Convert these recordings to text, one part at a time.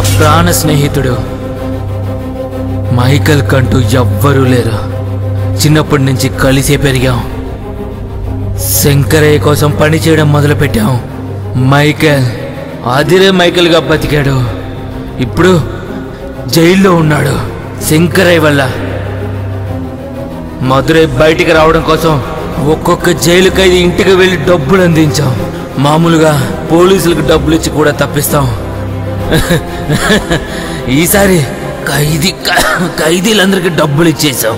ప్రాణ స్నేహితుడు మైకల్ కంటూ ఎవ్వరూ లేరు చిన్నప్పటి నుంచి కలిసే పెరిగాం శంకరయ్య కోసం పని చేయడం మొదలుపెట్టాం మైకేల్ అదిరే మైకేల్గా బతికాడు ఇప్పుడు జైల్లో ఉన్నాడు శంకరయ్య వల్ల మధురై బయటికి రావడం కోసం ఒక్కొక్క జైలు ఖైదీ ఇంటికి వెళ్ళి డబ్బులు అందించాం మామూలుగా పోలీసులకు డబ్బులు ఇచ్చి కూడా తప్పిస్తాం ఈసారి ఖైదీ ఖైదీలందరికీ డబ్బులు ఇచ్చేసాం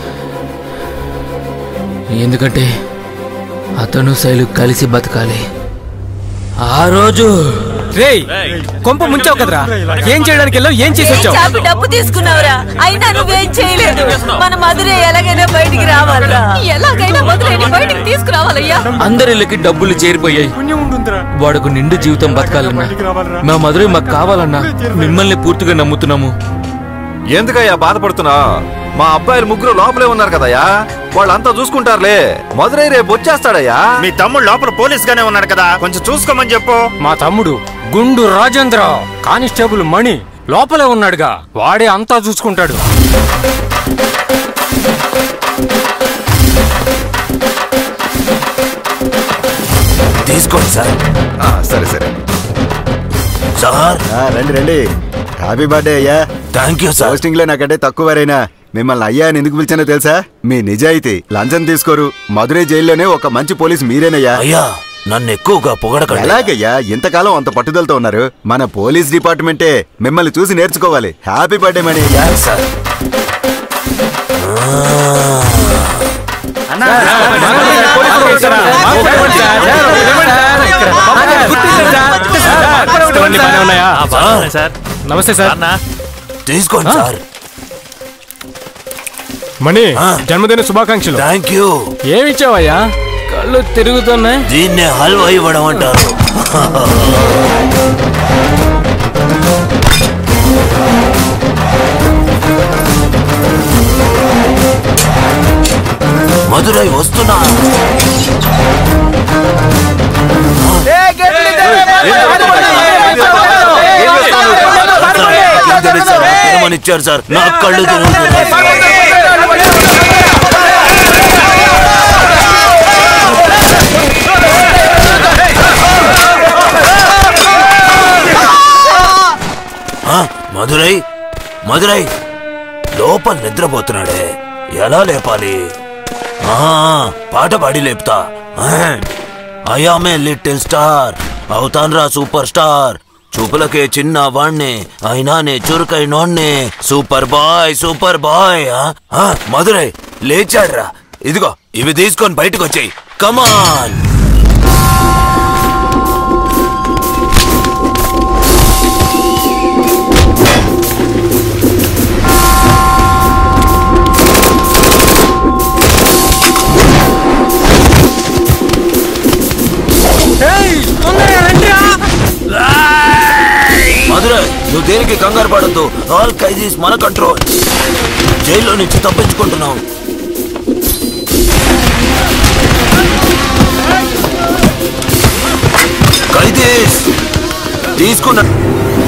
ఎందుకంటే అతను శైలు కలిసి బతకాలి ఆ రోజు రేయ్ కొంప ముంచావు కదరా ఏం చేయడానికి వెళ్ళావు ఏం చేసి వచ్చావు చాపి డబ్బు తీసుకున్నావురా అయినా నువ్వేం చేయలేదు మన మధుర ఎలాగైనా బయటికి రావాలిరా ఎలాగైనా మధురైని బయటికి తీసుకురావాలయ్యా అందరిళ్ళకి డబ్బులు చేరిపోయాయి వాడుకు నిండు జీవితం బతకాలన్నా మా మధురై మాకు కావాలన్నా మిమ్మల్ని పూర్తిగా నమ్ముతున్నాము ఎందుకయ్యా బాధపడుతున్నా మా అబ్బాయిలు ముగ్గురు లోపలే ఉన్నారు కదయ్యా వాళ్ళంతా చూసుకుంటారులే మధురై రేపు వచ్చేస్తాడయ్యా మీ తమ్ముడు లోపల పోలీస్ గానే ఉన్నాడు కదా కొంచెం చూసుకోమని చెప్పు మా తమ్ముడు గుండు రాజేంద్ర కానిస్టేబుల్ మణి లోపలే ఉన్నాడుగా వాడే అంతా చూసుకుంటాడు తీసుకోండి సార్ ఆ, సరే సరే సార్ రండి రండి హ్యాపీ బర్త్డే అయ్యా థ్యాంక్ యూ సార్ పోస్టింగ్ లో నాకంటే తక్కువరైనా మిమ్మల్ని అయ్యా అని ఎందుకు పిలిచానో తెలుసా మీ నిజాయితీ లంచం తీసుకోరు మధురై జైల్లోనే ఒక మంచి పోలీస్ మీరేనయ్యా అయ్యా నన్ను ఎక్కువగా పొగడకండి ఎలాగయ్యా ఇంతకాలం అంత పట్టుదలతో ఉన్నారు మన పోలీస్ డిపార్ట్మెంటే మిమ్మల్ని చూసి నేర్చుకోవాలి హ్యాపీ బర్త్డే మణి అయ్యా సార్ ఇవన్నీ బాగానే ఉన్నాయా సార్ నమస్తే సార్ తీసుకోండి సార్ మణి జన్మదిన శుభాకాంక్షలు థ్యాంక్ యూ ఏమిచ్చావయ్యా కళ్ళు తిరుగుతున్నాయి దీన్నే హల్వా ఇవ్వడం అంటారు మధురై వస్తున్నా ఇచ్చారు సార్ నా కళ్ళు తిరుగుతున్నాయి ఆ, మధురై మధురై లోపల నిద్రపోతున్నాడే ఎలా లేపాలి ఆ, పాట పాడి లేపుతా అయామే లిటిల్ స్టార్ అవుతాన్రా సూపర్ స్టార్ చూపులకే చిన్న వాణ్ణి అయినానే చురుకై నోణ్ణి సూపర్ బాయ్ సూపర్ బాయ్ ఆ? ఆ, మధురై లేచాడ్రా ఇదిగో ఇవి తీసుకొని బయటకు వచ్చాయి కమాన్ మధురై నువ్వు దేనికి కంగారు పడద్దు ఆల్ ఖైదీస్ మన కంట్రోల్ జైల్లో నుంచి తప్పించుకుంటున్నావు ఖైదీస్ తీసుకున్న